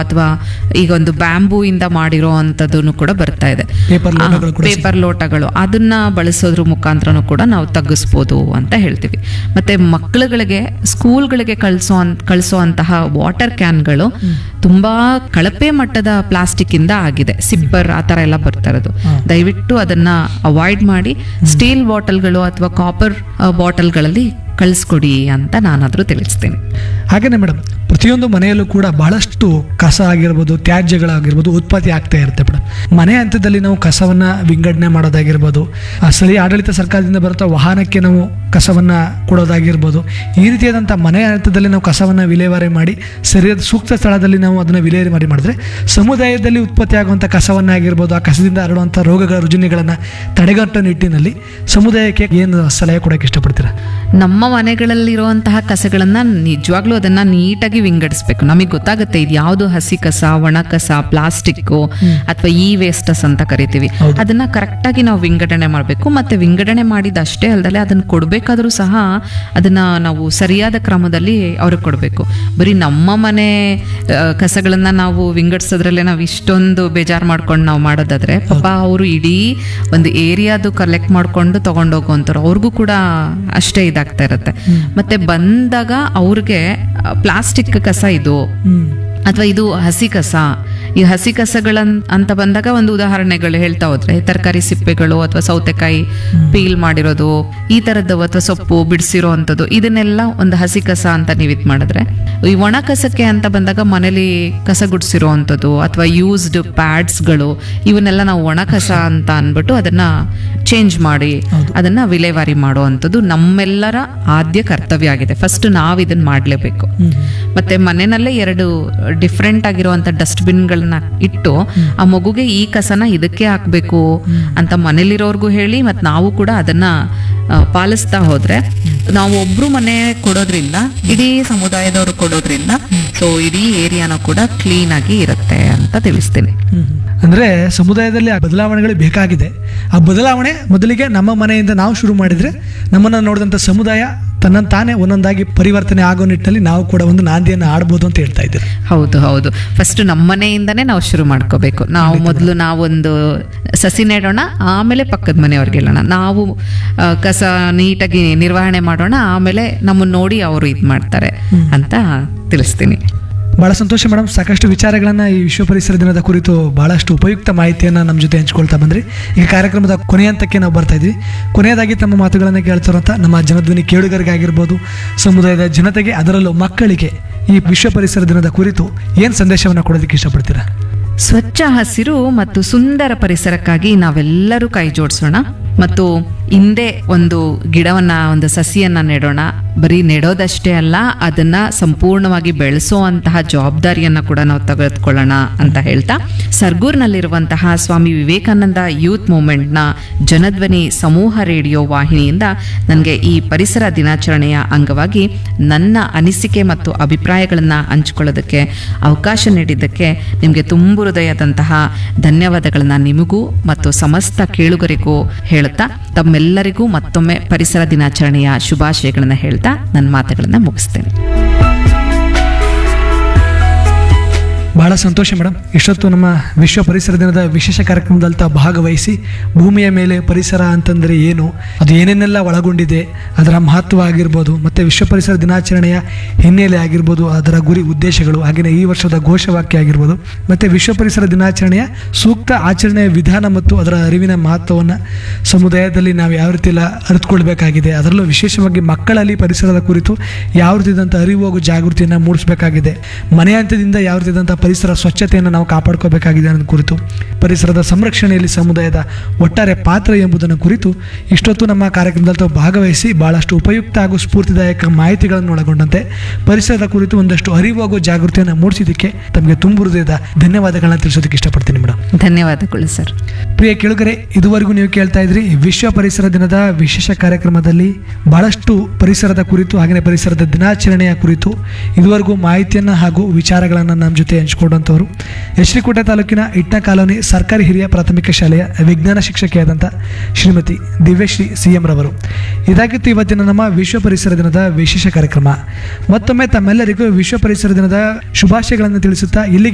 ಅಥವಾ ಈಗ ಒಂದು ಬ್ಯಾಂಬೂ ಇಂದ ಮಾಡಿರೋ ಅಂಥದ್ದು ಕೂಡ ಬರ್ತಾ ಇದೆ Paper ಲೋಟಗಳು ಕೂಡ ಪೇಪರ್ ಲೋಟಗಳು ಅದನ್ನ ಬಳಸೋದ್ರ ಮುಖಾಂತರನೂ ಕೂಡ ನಾವು ತಗ್ಗಿಸ್ಬೋದು ಅಂತ ಹೇಳ್ತೀವಿ ಮತ್ತೆ ಮಕ್ಕಳುಗಳಿಗೆ ಸ್ಕೂಲ್ಗಳಿಗೆ ಕಳಿಸೋ ಕಳಿಸೋ ಅಂತಹ ವಾಟರ್ ಕ್ಯಾನ್ಗಳು ತುಂಬಾ ಕಳಪೆ ಮಟ್ಟದ ಪ್ಲಾಸ್ಟಿಕ್ ಇಂದ ಆಗಿದೆ ಸಿಪ್ಪರ್ ಆ ತರ ಎಲ್ಲ ಬರ್ತಾ ಇರೋದು ದಯವಿಟ್ಟು ಅದನ್ನ ಅವಾಯ್ಡ್ ಮಾಡಿ ಸ್ಟೀಲ್ ಬಾಟಲ್ಗಳು ಅಥವಾ ಕಾಪರ್ ಬಾಟಲ್ಗಳಲ್ಲಿ ಕಳಿಸ್ಕೊಡಿ ಅಂತ ನಾನಾದ್ರೂ ತಿಳಿಸ್ತೇನೆ ಹಾಗೇನೆ ಮೇಡಮ್ ಪ್ರತಿಯೊಂದು ಮನೆಯಲ್ಲೂ ಕೂಡ ಬಹಳಷ್ಟು ಕಸ ಆಗಿರ್ಬೋದು ತ್ಯಾಜ್ಯಗಳಾಗಿರ್ಬೋದು ಉತ್ಪತ್ತಿ ಆಗ್ತಾ ಇರುತ್ತೆ ಮೇಡಮ್ ಮನೆ ಹಂತದಲ್ಲಿ ನಾವು ಕಸವನ್ನ ವಿಂಗಡಣೆ ಮಾಡೋದಾಗಿರ್ಬೋದು ಆ ಸ್ಥಳೀಯ ಆಡಳಿತ ಸರ್ಕಾರದಿಂದ ಬರುತ್ತಾ ವಾಹನಕ್ಕೆ ನಾವು ಕಸವನ್ನ ಕೊಡೋದಾಗಿರ್ಬೋದು ಈ ರೀತಿಯಾದಂಥ ಮನೆ ಹಂತದಲ್ಲಿ ನಾವು ಕಸವನ್ನ ವಿಲೇವಾರಿ ಮಾಡಿ ಸರಿಯಾದ ಸೂಕ್ತ ಸ್ಥಳದಲ್ಲಿ ನಾವು ಅದನ್ನು ವಿಲೇವಾರಿ ಮಾಡಿದ್ರೆ ಸಮುದಾಯದಲ್ಲಿ ಉತ್ಪತ್ತಿ ಆಗುವಂಥ ಕಸವನ್ನ ಆಗಿರ್ಬೋದು ಆ ಕಸದಿಂದ ಹರಡುವಂಥ ರೋಗಗಳ ರುಜಿನಗಳನ್ನು ತಡೆಗಟ್ಟುವ ನಿಟ್ಟಿನಲ್ಲಿ ಸಮುದಾಯಕ್ಕೆ ಏನು ಸಲಹೆ ಕೊಡೋಕೆ ಇಷ್ಟಪಡ್ತೀರಾ ನಮ್ಮ ಮನೆಗಳಲ್ಲಿರುವಂತಹ ಕಸಗಳನ್ನ ನಿಜವಾಗ್ಲೂ ಅದನ್ನ ನೀಟಾಗಿ ವಿಂಗಡಿಸ್ಬೇಕು ನಮಗೆ ಗೊತ್ತಾಗುತ್ತೆ ಇದು ಯಾವುದು ಹಸಿ ಕಸ ಒಣ ಕಸ ಪ್ಲಾಸ್ಟಿಕ್ ಅಥವಾ ಇ ವೇಸ್ಟಸ್ ಅಂತ ಕರಿತೀವಿ ಅದನ್ನ ಕರೆಕ್ಟಾಗಿ ನಾವು ವಿಂಗಡಣೆ ಮಾಡಬೇಕು ಮತ್ತೆ ವಿಂಗಡಣೆ ಮಾಡಿದ ಅಷ್ಟೇ ಅಲ್ಲದೆ ಅದನ್ನ ಕೊಡ್ಬೇಕಾದ್ರೂ ಸಹ ಅದನ್ನ ನಾವು ಸರಿಯಾದ ಕ್ರಮದಲ್ಲಿ ಅವ್ರಿಗೆ ಕೊಡಬೇಕು ಬರೀ ನಮ್ಮ ಮನೆ ಆ, ಕಸಗಳನ್ನ ನಾವು ವಿಂಗಡಿಸೋದ್ರಲ್ಲೇ ನಾವು ಇಷ್ಟೊಂದು ಬೇಜಾರು ಮಾಡ್ಕೊಂಡು ನಾವು ಮಾಡೋದಾದ್ರೆ ಪಾಪ ಅವರು ಇಡೀ ಒಂದು ಏರಿಯಾದು ಕಲೆಕ್ಟ್ ಮಾಡ್ಕೊಂಡು ತಗೊಂಡೋಗುವಂಥವ್ರು ಅವ್ರಿಗೂ ಕೂಡ ಅಷ್ಟೇ ಇದಾಗ್ತಾ ಇರುತ್ತೆ ಮತ್ತೆ ಬಂದಾಗ ಅವ್ರಿಗೆ ಪ್ಲಾಸ್ಟಿಕ್ ಕಸ ಇದು ಹ್ಮ್ ಅಥವಾ ಇದು ಹಸಿ ಕಸ ಈ ಹಸಿ ಕಸಗಳ ಅಂತ ಬಂದಾಗ ಒಂದು ಉದಾಹರಣೆಗಳು ಹೇಳ್ತಾ ಹೋದ್ರೆ ತರಕಾರಿ ಸಿಪ್ಪೆಗಳು ಅಥವಾ ಸೌತೆಕಾಯಿ ಪೀಲ್ ಮಾಡಿರೋದು ಈ ತರದ್ದು ಅಥವಾ ಸೊಪ್ಪು ಬಿಡಿಸಿರೋ ಅಂಥದ್ದು ಇದನ್ನೆಲ್ಲ ಒಂದು ಹಸಿ ಕಸ ಅಂತ ನೀವು ಇದು ಮಾಡಿದ್ರೆ ಈ ಒಣ ಕಸಕ್ಕೆ ಅಂತ ಬಂದಾಗ ಮನೇಲಿ ಕಸ ಗುಡಿಸಿರೋ ಅಂಥದ್ದು ಅಥವಾ ಯೂಸ್ಡ್ ಪ್ಯಾಡ್ಸ್ಗಳು ಇವನ್ನೆಲ್ಲ ನಾವು ಒಣ ಕಸ ಅಂತ ಅಂದ್ಬಿಟ್ಟು ಅದನ್ನ ಚೇಂಜ್ ಮಾಡಿ ಅದನ್ನ ವಿಲೇವಾರಿ ಮಾಡೋ ಅಂಥದ್ದು ನಮ್ಮೆಲ್ಲರ ಆದ್ಯ ಕರ್ತವ್ಯ ಆಗಿದೆ ಫಸ್ಟ್ ನಾವು ಇದನ್ನ ಮಾಡಲೇಬೇಕು ಮತ್ತೆ ಮನೆಯಲ್ಲೇ ಎರಡು ಡಿಫ್ರೆಂಟ್ ಆಗಿರುವಂತ ಡಸ್ಟ್ಬಿನ್ಗಳನ್ನ ಇಟ್ಟು ಆ ಮಗುಗೆ ಈ ಕಸನ ಇದಕ್ಕೆ ಹಾಕ್ಬೇಕು ಅಂತ ಮನೇಲಿರೋರ್ಗೂ ಹೇಳಿ ಮತ್ತೆ ನಾವು ಕೂಡ ಅದನ್ನ ಆ, ಪಾಲಿಸ್ತಾ ಹೋದ್ರೆ ನಾವು ಒಬ್ರು ಮನೆ ಕೊಡೋದ್ರಿಂದ ಇಡೀ ಸಮುದಾಯದವರು ಕೊಡೋದ್ರಿಂದ ಸೊ ಇಡೀ ಏರಿಯಾನ ಕೂಡ ಕ್ಲೀನ್ ಆಗಿ ಇರುತ್ತೆ ಅಂತ ತಿಳಿಸ್ತೀನಿ ಹ್ಮ್. ಅಂದ್ರೆ ಸಮುದಾಯದಲ್ಲಿ ಆ ಬದಲಾವಣೆಗಳು ಬೇಕಾಗಿದೆ ಆ ಬದಲಾವಣೆ ಮೊದಲಿಗೆ ನಮ್ಮ ಮನೆಯಿಂದ ನಾವು ಶುರು ಮಾಡಿದ್ರೆ ನಮ್ಮನ್ನ ನೋಡಿದಂಥ ಸಮುದಾಯ ತನ್ನನ್ನು ತಾನೇ ಒಂದೊಂದಾಗಿ ಪರಿವರ್ತನೆ ಆಗೋ ನಿಟ್ಟಿನಲ್ಲಿ ನಾವು ಕೂಡ ಒಂದು ನಾಂದಿಯನ್ನು ಆಡ್ಬೋದು ಅಂತ ಹೇಳ್ತಾ ಇದ್ದೀರಿ ಹೌದು ಹೌದು ಫಸ್ಟ್ ನಮ್ಮ ಮನೆಯಿಂದನೇ ನಾವು ಶುರು ಮಾಡ್ಕೋಬೇಕು ನಾವು ಮೊದಲು ನಾವೊಂದು ಸಸಿ ನೆಡೋಣ ಆಮೇಲೆ ಪಕ್ಕದ ಮನೆಯವ್ರಿಗೆ ಹೇಳೋಣ ನಾವು ಆ, ಕಸ ನೀಟಾಗಿ ನಿರ್ವಹಣೆ ಮಾಡೋಣ ಆಮೇಲೆ ನಮ್ಮನ್ನ ನೋಡಿ ಅವರು ಇದು ಮಾಡ್ತಾರೆ ಅಂತ ತಿಳಿಸ್ತೀನಿ ಬಹಳ ಸಂತೋಷ ಮೇಡಮ್ ಸಾಕಷ್ಟು ವಿಚಾರಗಳನ್ನ ಈ ವಿಶ್ವ ಪರಿಸರ ದಿನದ ಕುರಿತು ಬಹಳಷ್ಟು ಉಪಯುಕ್ತ ಮಾಹಿತಿಯನ್ನು ನಮ್ಮ ಜೊತೆ ಹಂಚ್ಕೊಳ್ತಾ ಬಂದ್ರಿ ಈ ಕಾರ್ಯಕ್ರಮದ ಕೊನೆಯ ಹಂತಕ್ಕೆ ನಾವು ಬರ್ತಾ ಇದ್ವಿ ಕೊನೆಯದಾಗಿ ತಮ್ಮ ಮಾತುಗಳನ್ನು ಕೇಳ್ತಿರುವಂಥ ನಮ್ಮ ಜನಧ್ವನಿ ಕೇಳುಗರಿಗಾಗಿರ್ಬೋದು ಸಮುದಾಯದ ಜನತೆಗೆ ಅದರಲ್ಲೂ ಮಕ್ಕಳಿಗೆ ಈ ವಿಶ್ವ ಪರಿಸರ ದಿನದ ಕುರಿತು ಏನು ಸಂದೇಶವನ್ನು ಕೊಡೋದಕ್ಕೆ ಇಷ್ಟಪಡ್ತೀರಾ ಸ್ವಚ್ಛ ಹಸಿರು ಮತ್ತು ಸುಂದರ ಪರಿಸರಕ್ಕಾಗಿ ನಾವೆಲ್ಲರೂ ಕೈ ಜೋಡಿಸೋಣ ಮತ್ತು ಹಿಂದೆ ಒಂದು ಗಿಡವನ್ನ ಒಂದು ಸಸಿಯನ್ನ ನೆಡೋಣ ಬರೀ ನೆಡೋದಷ್ಟೇ ಅಲ್ಲ ಅದನ್ನ ಸಂಪೂರ್ಣವಾಗಿ ಬೆಳೆಸೋ ಜವಾಬ್ದಾರಿಯನ್ನ ಕೂಡ ನಾವು ತೆಗೆದುಕೊಳ್ಳೋಣ ಅಂತ ಹೇಳ್ತಾ ಸರ್ಗೂರ್ನಲ್ಲಿರುವಂತಹ ಸ್ವಾಮಿ ವಿವೇಕಾನಂದ ಯೂತ್ ಮೂವ್ಮೆಂಟ್ನ ಜನಧ್ವನಿ ಸಮೂಹ ರೇಡಿಯೋ ವಾಹಿನಿಯಿಂದ ನನಗೆ ಈ ಪರಿಸರ ದಿನಾಚರಣೆಯ ಅಂಗವಾಗಿ ನನ್ನ ಅನಿಸಿಕೆ ಮತ್ತು ಅಭಿಪ್ರಾಯಗಳನ್ನು ಹಂಚಿಕೊಳ್ಳೋದಕ್ಕೆ ಅವಕಾಶ ನೀಡಿದ್ದಕ್ಕೆ ನಿಮಗೆ ತುಂಬು ಹೃದಯದಂತಹ ಧನ್ಯವಾದಗಳನ್ನ ನಿಮಗೂ ಮತ್ತು ಸಮಸ್ತ ಕೇಳುಗರಿಗೂ ಹೇಳುತ್ತಾ ತಮ್ಮೆಲ್ಲರಿಗೂ ಮತ್ತೊಮ್ಮೆ ಪರಿಸರ ದಿನಾಚರಣೆಯ ಶುಭಾಶಯಗಳನ್ನು ಹೇಳ್ತಾ ನನ್ನ ಮಾತುಗಳನ್ನು ಮುಗಿಸ್ತೇನೆ ಬಹಳ ಸಂತೋಷ ಮೇಡಮ್ ಇಷ್ಟೊತ್ತು ನಮ್ಮ ವಿಶ್ವ ಪರಿಸರ ದಿನದ ವಿಶೇಷ ಕಾರ್ಯಕ್ರಮದಲ್ಲಿ ತಾವು ಭಾಗವಹಿಸಿ ಭೂಮಿಯ ಮೇಲೆ ಪರಿಸರ ಅಂತಂದರೆ ಏನು ಅದು ಏನೇನೆಲ್ಲ ಒಳಗೊಂಡಿದೆ ಅದರ ಮಹತ್ವ ಆಗಿರ್ಬೋದು ಮತ್ತು ವಿಶ್ವ ಪರಿಸರ ದಿನಾಚರಣೆಯ ಹಿನ್ನೆಲೆ ಆಗಿರ್ಬೋದು ಅದರ ಗುರಿ ಉದ್ದೇಶಗಳು ಹಾಗೆಯೇ ಈ ವರ್ಷದ ಘೋಷವಾಕ್ಯ ಆಗಿರ್ಬೋದು ಮತ್ತು ವಿಶ್ವ ಪರಿಸರ ದಿನಾಚರಣೆಯ ಸೂಕ್ತ ಆಚರಣೆಯ ವಿಧಾನ ಮತ್ತು ಅದರ ಅರಿವಿನ ಮಹತ್ವವನ್ನು ಸಮುದಾಯದಲ್ಲಿ ನಾವು ಯಾವ ರೀತಿ ಎಲ್ಲ ಅರಿತುಕೊಳ್ಬೇಕಾಗಿದೆ ಅದರಲ್ಲೂ ವಿಶೇಷವಾಗಿ ಮಕ್ಕಳಲ್ಲಿ ಪರಿಸರದ ಕುರಿತು ಯಾವ ರೀತಿಯಾದಂಥ ಅರಿವು ಹಾಗೂ ಜಾಗೃತಿಯನ್ನು ಮೂಡಿಸಬೇಕಾಗಿದೆ ಮನೆ ಹಂತದಿಂದ ಯಾವ ರೀತಿಯಾದಂಥ ಪರಿಸರ ಸ್ವಚ್ಛತೆಯನ್ನು ನಾವು ಕಾಪಾಡ್ಕೋಬೇಕಾಗಿದೆ ಅನ್ನೋದು ಕುರಿತು ಪರಿಸರದ ಸಂರಕ್ಷಣೆಯಲ್ಲಿ ಸಮುದಾಯದ ಒಟ್ಟಾರೆ ಪಾತ್ರ ಎಂಬುದನ್ನು ಕುರಿತು ಇಷ್ಟೊತ್ತು ನಮ್ಮ ಕಾರ್ಯಕ್ರಮದಲ್ಲಿ ತಾವು ಭಾಗವಹಿಸಿ ಬಹಳಷ್ಟು ಉಪಯುಕ್ತ ಹಾಗೂ ಸ್ಫೂರ್ತಿದಾಯಕ ಮಾಹಿತಿಗಳನ್ನು ಒಳಗೊಂಡಂತೆ ಪರಿಸರದ ಕುರಿತು ಒಂದಷ್ಟು ಅರಿವು ಹಾಗೂ ಜಾಗೃತಿಯನ್ನು ಮೂಡಿಸಿದ್ದಕ್ಕೆ ತಮಗೆ ತುಂಬು ಹೃದಯದ ಧನ್ಯವಾದಗಳನ್ನ ತಿಳಿಸೋದಕ್ಕೆ ಇಷ್ಟಪಡ್ತೀನಿ ಮೇಡಮ್ ಧನ್ಯವಾದಗಳು ಸರ್ ಪ್ರಿಯ ಕೇಳುಗರೆ ಇದುವರೆಗೂ ನೀವು ಕೇಳ್ತಾ ಇದ್ರಿ ವಿಶ್ವ ಪರಿಸರ ದಿನದ ವಿಶೇಷ ಕಾರ್ಯಕ್ರಮದಲ್ಲಿ ಬಹಳಷ್ಟು ಪರಿಸರದ ಕುರಿತು ಹಾಗೆಯೇ ಪರಿಸರದ ದಿನಾಚರಣೆಯ ಕುರಿತು ಇದುವರೆಗೂ ಮಾಹಿತಿಯನ್ನು ಹಾಗೂ ವಿಚಾರಗಳನ್ನು ನಮ್ಮ ಜೊತೆ ಹಂಚಿಕೊಂಡಂಥವರು ಯಶ್ರಿಕೋಟೆ ತಾಲೂಕಿನ ಇಟ್ನ ಕಾಲೋನಿ ಸರ್ಕಾರಿ ಹಿರಿಯ ಪ್ರಾಥಮಿಕ ಶಾಲೆಯ ವಿಜ್ಞಾನ ಶಿಕ್ಷಕಿಯಾದಂಥ ಶ್ರೀಮತಿ ದಿವ್ಯಶ್ರೀ ಸಿ ಎಂ ರವರು ಇದಾಗಿತ್ತು ಇವತ್ತಿನ ನಮ್ಮ ವಿಶ್ವ ಪರಿಸರ ದಿನದ ವಿಶೇಷ ಕಾರ್ಯಕ್ರಮ ಮತ್ತೊಮ್ಮೆ ತಮ್ಮೆಲ್ಲರಿಗೂ ವಿಶ್ವ ಪರಿಸರ ದಿನದ ಶುಭಾಶಯಗಳನ್ನು ತಿಳಿಸುತ್ತಾ ಇಲ್ಲಿಗೆ